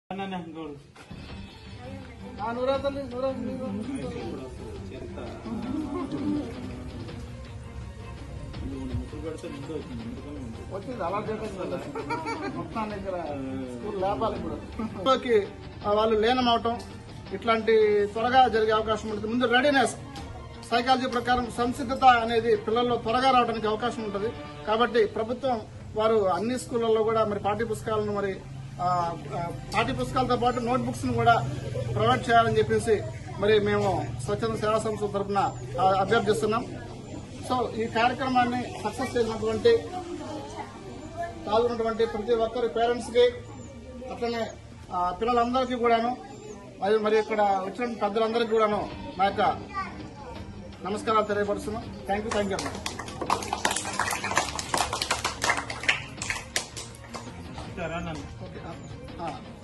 అన్న ఇంకోడు ఆ నూరా తల్లి నూరా నీరు. ముసుగు పెడితే ముందు వచ్చింది ముందుగానే ఉంది. వచ్చింది అలా చేస్తుంది మొత్తం దగ్గర స్కూల్ లేపాలి ఇప్పుడు స్కూల్లోకి, ఆ, వాళ్ళు లీనమవటం ఇట్లాంటి త్వరగా జరిగే అవకాశం ఉంటుంది ముందు రెడీనెస్ సైకాలజీ ప్రకారం సంసిద్ధత అనేది పిల్లల్లో త్వరగా రావడానికి అవకాశం ఉంటుంది కాబట్టి ప్రభుత్వం వారు అన్ని స్కూళ్ళల్లో కూడా మరి పాఠ్య పుస్తకాలను మరి ఆ, ఆ, పాఠ్య పుస్తకాలతో పాటు నోట్ బుక్స్ ను కూడా ప్రొవైడ్ చేయాలని చెప్పేసి మరి మేము స్వచ్ఛంద సేవా సంస్థ తరఫున ఆ, అభ్యర్థిస్తున్నాం సో ఈ కార్యక్రమాన్ని సక్సెస్ చేసినటువంటి పాల్గొన్నటువంటి ప్రతి ఒక్కరి పేరెంట్స్ కి అట్లనే ఆ, పిల్లలందరికీ కూడాను మరి మరి ఇక్కడ వచ్చిన పెద్దలందరికీ కూడాను నా యొక్క నమస్కారాలు తెలియపరుస్తున్నాం థ్యాంక్ యూ థ్యాంక్ యూ సరే అన్న ఓకే ఆ, ఆ.